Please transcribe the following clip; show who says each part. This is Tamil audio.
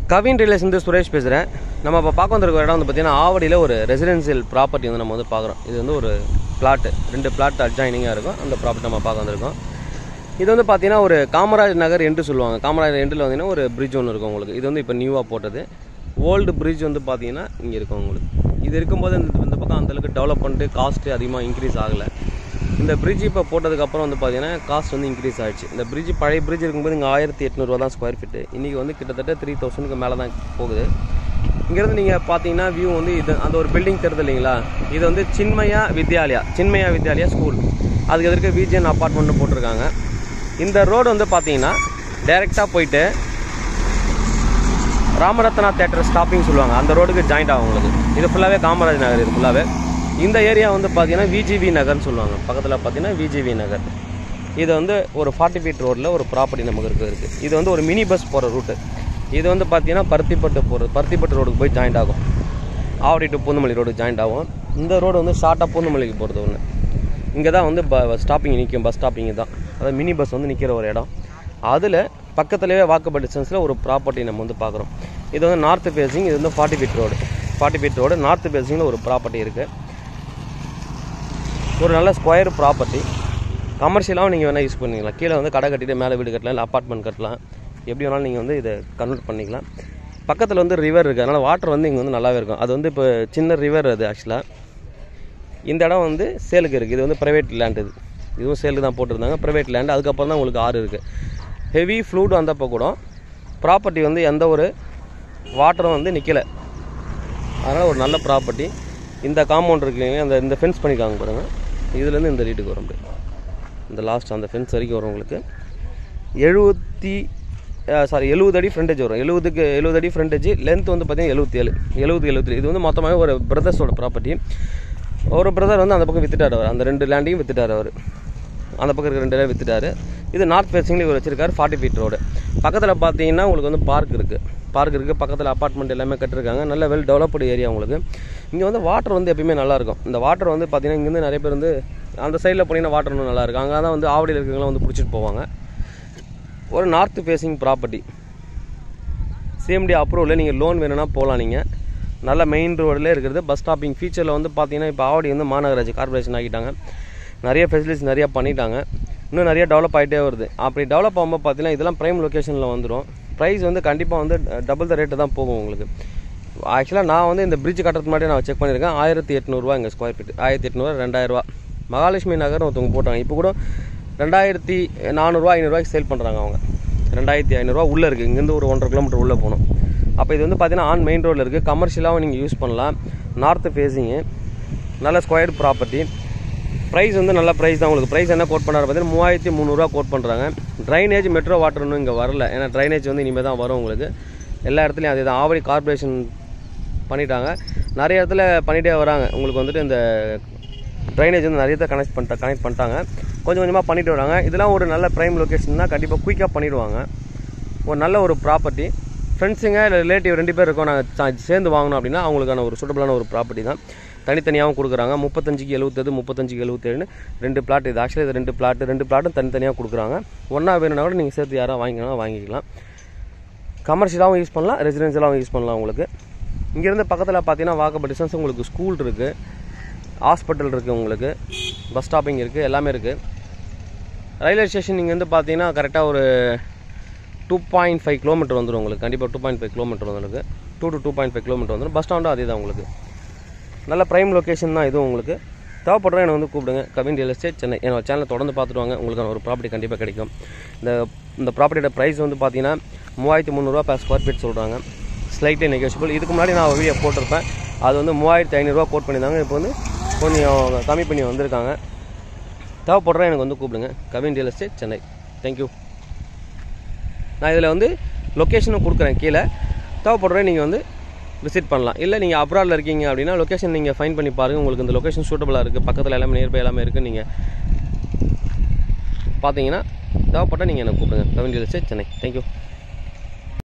Speaker 1: கவின் ரிலேஷன் சுரேஷ் பேசுகிறேன் நம்ம இப்போ பார்க்க வந்திருக்க இடம் வந்து பார்த்தீங்கன்னா ஆவடியில் ஒரு ரெசிடென்சியல் ப்ராப்பர்ட்டி வந்து நம்ம வந்து பார்க்குறோம் இது வந்து ஒரு பிளாட்டு ரெண்டு பிளாட் அட்ஜாயினிங்காக இருக்கும் அந்த ப்ராப்பர்ட்டி நம்ம பார்க்க வந்திருக்கோம் இது வந்து பார்த்தீங்கன்னா ஒரு காமராஜ் நகர் என்று சொல்லுவாங்க காமராஜ் எண்டில் வந்தீங்கன்னா ஒரு பிரிட்ஜ் ஒன்று இருக்கும் உங்களுக்கு இது வந்து இப்போ நியூவாக போட்டது ஓல்டு பிரிட்ஜ் வந்து பார்த்தீங்கன்னா இங்கே இருக்கும் உங்களுக்கு இது இருக்கும்போது இந்த இந்த பக்கம் அந்தளவுக்கு டெவலப் பண்ணிட்டு காஸ்ட்டு அதிகமாக இன்க்ரீஸ் ஆகலை இந்த பிரிட்ஜ் இப்போ போட்டதுக்கப்புறம் வந்து பார்த்தீங்கன்னா காஸ்ட் வந்து இன்க்ரீஸ் ஆயிடுச்சு இந்த பிரிட்ஜ் பழைய பிரிட்ஜ் இருக்கும்போது இங்கே ஆயிரத்தி எட்நூறுவா தான் ஸ்கொயர் ஃபீட்டு இன்றைக்கி வந்து கிட்டத்தட்ட த்ரீ தௌசண்ட்க்கு மேலே தான் போகுது இங்கேருந்து நீங்கள் பார்த்தீங்கன்னா வியூ வந்து இது அந்த ஒரு பில்டிங் தெரியுது இல்லைங்களா இது வந்து சின்மயா வித்யாலயா சின்மயா வித்யாலயா ஸ்கூல் அதுக்கு எதிர்க்க விஜிஎன் அப்பார்ட்மெண்ட்னு போட்டிருக்காங்க இந்த ரோடு வந்து பார்த்தீங்கன்னா டைரெக்டாக போயிட்டு ராமரத்னா தேட்டர் ஸ்டாப்பிங் சொல்லுவாங்க அந்த ரோடுக்கு ஜாயிண்ட் ஆகும் உங்களுக்கு இது ஃபுல்லாகவே காமராஜ் நகர் இது ஃபுல்லாகவே இந்த ஏரியா வந்து பார்த்தீங்கன்னா விஜிவி நகர்னு சொல்லுவாங்க பக்கத்தில் பார்த்தீங்கன்னா விஜிவி நகர் இது வந்து ஒரு ஃபார்ட்டி ஃபீட் ரோட்டில் ஒரு ப்ராப்பர்ட்டி நமக்கு இருக்கு இருக்குது இது வந்து ஒரு மினி பஸ் போகிற ரூட்டு இது வந்து பார்த்தீங்கன்னா பருத்திப்பட்டு போகிறது பருத்திப்பட்டு ரோடுக்கு போய் ஜாயிண்ட் ஆகும் Avadi to Poonamallee road joint ஆகும் இந்த ரோடு வந்து ஷார்ட்டாக பூந்தமல்லிக்கு போகிறது ஒன்று இங்கே தான் வந்து ப ஸ்டாப்பிங் நிற்கும் பஸ் ஸ்டாப்பிங் தான் அதாவது மினி பஸ் வந்து நிற்கிற ஒரு இடம் அதில் பக்கத்துலேயே வாக்கபிள் டிஸ்டன்ஸில் ஒரு ப்ராப்பர்ட்டி நம்ம வந்து பார்க்குறோம் இது வந்து நார்த் ஃபேஸிங் இது வந்து forty feet road forty feet road north ஃபேஸிங்கில் ஒரு ப்ராப்பர்ட்டி இருக்குது ஒரு நல்ல ஸ்கொயர் ப்ராப்பர்ட்டி கமர்ஷியலாகவும் நீங்கள் வேணால் யூஸ் பண்ணிக்கலாம் கீழே வந்து கடை கட்டிட்டு மேலே வீடு கட்டலாம் இல்லை அப்பார்ட்மெண்ட் கட்டலாம் எப்படி வேணாலும் நீங்கள் வந்து இதை கன்வெர்ட் பண்ணிக்கலாம் பக்கத்தில் வந்து ரிவர் இருக்குது அதனால் வாட்டர் வந்து இங்கே வந்து நல்லாவே இருக்கும் அது வந்து இப்போ சின்ன ரிவர் அது ஆக்சுவலாக இந்த இடம் வந்து சேலுக்கு இருக்குது இது வந்து ப்ரைவேட் லேண்ட் இது இதுவும் சேலுக்கு தான் போட்டிருந்தாங்க ப்ரைவேட் லேண்ட் அதுக்கப்புறம் தான் உங்களுக்கு ஆறு இருக்குது ஹெவி ஃப்ளூட் வந்தப்போ கூட ப்ராப்பர்ட்டி வந்து எந்த ஒரு வாட்டரும் வந்து நிற்கலை அதனால் ஒரு நல்ல ப்ராப்பர்ட்டி இந்த காம்பவுண்ட் இருக்குங்க அந்த இந்த ஃபென்ஸ் பண்ணிக்காங்க பாருங்கள் இதுலேருந்து இந்த வீட்டுக்கு வரும் அப்படியே இந்த லாஸ்ட் அந்த ஃபென்ஸ் வரைக்கும் வரும் உங்களுக்கு எழுபத்தி சாரி எழுபது அடி ஃப்ரண்டேஜ் வரும் எழுபதுக்கு எழுபது அடி ஃப்ரண்டேஜ் லென்த் வந்து பார்த்தீங்கன்னா எழுபத்தி ஏழு எழுபது எழுபத்தி இது வந்து மொத்தமாகவே ஒரு பிரதர்ஸோட ப்ராப்பர்ட்டி ஒரு பிரதர் வந்து அந்த பக்கம் வித்துட்டார் அவர் அந்த ரெண்டு லேண்டையும் வித்துட்டார் அவர் அந்த பக்கம் இருக்க ரெண்டு லேண்ட் வித்துட்டார் இது நார்த் ஃபேஸிங்கில் இவர் வச்சிருக்காரு ஃபார்ட்டி ஃபீட் ரோடு பக்கத்தில் பார்த்தீங்கன்னா உங்களுக்கு வந்து பார்க் இருக்குது பார்க் இருக்குது பக்கத்தில் அப்பார்ட்மெண்ட் எல்லாமே கட்டிருக்காங்க நல்ல வெல் டெவலப்டு ஏரியா உங்களுக்கு இங்கே வந்து வாட்டர் வந்து எப்பயுமே நல்லாயிருக்கும் இந்த வாட்டர் வந்து பார்த்தீங்கன்னா இங்கேருந்து நிறைய பேர் வந்து அந்த சைடில் போனீங்கன்னா வாட்டர் இன்னும் நல்லா இருக்கும் அங்கே தான் வந்து ஆவடியில் இருக்கவங்களாம் வந்து பிடிச்சிட்டு போவாங்க ஒரு நார்த் ஃபேஸிங் ப்ராப்பர்ட்டி சிஎம்டி அப்ரூவலில் நீங்கள் லோன் வேணும்னா போகலாம் நீங்கள் நல்ல மெயின் ரோடில் இருக்கிறது பஸ் ஸ்டாப்பிங் ஃபீச்சரில் வந்து பார்த்தீங்கன்னா இப்போ ஆவடி வந்து மாநகராட்சி கார்பரேஷன் ஆக்கிட்டாங்க நிறைய ஃபெசிலிட்டிஸ் நிறையா பண்ணிட்டாங்க இன்னும் நிறைய டெவலப் ஆகிட்டே வருது அப்படி டெவலப் ஆகும்போது பார்த்தீங்கன்னா இதெல்லாம் ப்ரைம் லொக்கேஷனில் வந்துடும் ப்ரைஸ் வந்து கண்டிப்பாக வந்து டபுள் த ரேட்டு தான் போகும் உங்களுக்கு ஆக்சுவலாக நான் வந்து இந்த பிரிட்ஜ் கட்டுறதுக்கு முன்னாடி நான் செக் பண்ணியிருக்கேன் ஆயிரத்தி எட்நூறுவா இங்கே ஸ்கொயர் ஃபீட் ஆயிரத்தி எட்நூறுவா ரெண்டாயிரரூவா மகாலட்சுமி நகர் ஒருத்தவங்க போட்டாங்க இப்போ கூட ரெண்டாயிரத்தி நானூறுரூவா ஐநூறுரூவாய்க்கு சேல் பண்ணுறாங்க அவங்க ரெண்டாயிரத்தி ஐநூறுரூவா உள்ளே இருக்குது இங்கேருந்து ஒரு ஒன்றரை கிலோமீட்டர் உள்ளே போகணும் அப்போ இது வந்து பார்த்தீங்கன்னா ஆன் மெயின் ரோடில் இருக்குது கமர்ஷியலாகவும் நீங்கள் யூஸ் பண்ணலாம் நார்த்து ஃபேஸிங்கு நல்ல ஸ்கொயர் ப்ராப்பர்ட்டி ப்ரைஸ் வந்து நல்ல ப்ரைஸ் தான் உங்களுக்கு ப்ரைஸ் என்ன கோட் பண்ணுறாரு பார்த்தீங்கன்னா மூவாயிரத்தி முந்நூறுரூவா கோட் பண்ணுறாங்க ட்ரைனேஜ் மெட்ரோ வாட்டர் இன்னும் இங்கே வரல ஏன்னா ட்ரைனேஜ் வந்து இனிமேல் தான் வரும் உங்களுக்கு எல்லா இடத்துலையும் அதே தான் ஆவடி கார்பரேஷன் பண்ணிட்டாங்க நிறைய இடத்துல பண்ணிகிட்டே வராங்க உங்களுக்கு வந்துட்டு இந்த ட்ரைனேஜ் வந்து நிறைய இடத்துல கனெக்ட் பண்ணிட்டா கனெக்ட் பண்ணிட்டாங்க கொஞ்சம் கொஞ்சமாக பண்ணிட்டு வராங்க இதெல்லாம் ஒரு நல்ல ப்ரைம் லொக்கேஷன் தான் கண்டிப்பாக குயிக்காக பண்ணிடுவாங்க ஒரு நல்ல ஒரு ப்ராப்பர்ட்டி ஃப்ரெண்ட்ஸுங்க இல்லை ரிலேட்டிவ் ரெண்டு பேர் இருக்கோம் நாங்கள் சேர்ந்து வாங்கணும் அப்படின்னா அவங்களுக்கான ஒரு சூட்டபிளான ஒரு ப்ராப்பர்ட்டி தான் தனித்தனியாகவும் கொடுக்குறாங்க முப்பத்தஞ்சுக்கு எழுபத்தது முப்பத்தஞ்சுக்கு எழுபத்தேழுன்னு ரெண்டு பிளாட் இது ஆக்சுவலி இது ரெண்டு பிளாட் ரெண்டு பிளாட்டும் தனித்தனியாக கொடுக்குறாங்க ஒன்றா வேணும்னா கூட நீங்கள் சேர்த்து யாராவது வாங்கிக்கலாம் வாங்கிக்கலாம் கமர்ஷியலாகவும் யூஸ் பண்ணலாம் ரெசிடென்ஷியலாகவும் யூஸ் பண்ணலாம் உங்களுக்கு இங்கேருந்து பக்கத்தில் பார்த்தீங்கன்னா வாக்கபிள் டிஸ்டன்ஸ் உங்களுக்கு ஸ்கூல் இருக்குது ஹாஸ்பிட்டல் இருக்குது உங்களுக்கு பஸ் ஸ்டாப்பிங் இருக்குது எல்லாமே இருக்குது ரயில்வே ஸ்டேஷன் இங்கேருந்து பார்த்தீங்கன்னா கரெக்டாக ஒரு டூ பாயிண்ட் ஃபைவ் கிலோமீட்டர் வந்துடும் உங்களுக்கு கண்டிப்பாக டூ பாயிண்ட் ஃபைவ் கிலோமீட்டர் வந்துருக்கு two to two point five kilometre வந்துடும் பஸ் ஸ்டாண்டும் அதே தான் உங்களுக்கு நல்ல ப்ரைம் லொக்கேஷன் தான் இதுவும் உங்களுக்கு தேவைப்படுறோம் என்னை வந்து கூப்பிடுங்க கவின் ரியல் எஸ்டேட் சென்னை என்னோட சேனலை தொடர்ந்து பார்த்துட்டு வாங்க உங்களுக்கான ஒரு ப்ராப்பர்ட்டி கண்டிப்பாக கிடைக்கும் இந்த இந்த ப்ராப்பர்ட்டியோட ப்ரைஸ் வந்து பார்த்தீங்கன்னா மூவாயிரத்தி முந்நூறுரூவா per ஸ்கொயர் ஃபீட் சொல்கிறாங்க ஸ்லைட்லி நெகோஷியபிள் இதுக்கு முன்னாடி நான் வீடியோ போட்டிருப்பேன் அது வந்து மூவாயிரத்தி ஐநூறுரூவா கோட் பண்ணியிருந்தாங்க இப்போ வந்து கொஞ்சம் கம்மி பண்ணி வந்திருக்காங்க தேவைப்படுறேன் எனக்கு வந்து கூப்பிடுங்க Kavin real estate Chennai thank you நான் இதில் வந்து லொக்கேஷனும் கொடுக்குறேன் கீழே தேவைப்படுறேன் நீங்கள் வந்து விசிட் பண்ணலாம் இல்லை நீங்கள் அப்ராடில் இருக்கீங்க அப்படின்னா லொக்கேஷன் நீங்கள் ஃபைன் பண்ணி பாருங்கள் உங்களுக்கு இந்த லொக்கேஷன் சூட்டபுளாக இருக்குது பக்கத்தில் எல்லாமே நியர்பை எல்லாமே இருக்குது நீங்கள் பார்த்தீங்கன்னா தேவைப்பட்டால் நீங்கள் எனக்கு கூப்பிடுங்க Kavin real estate Chennai thank you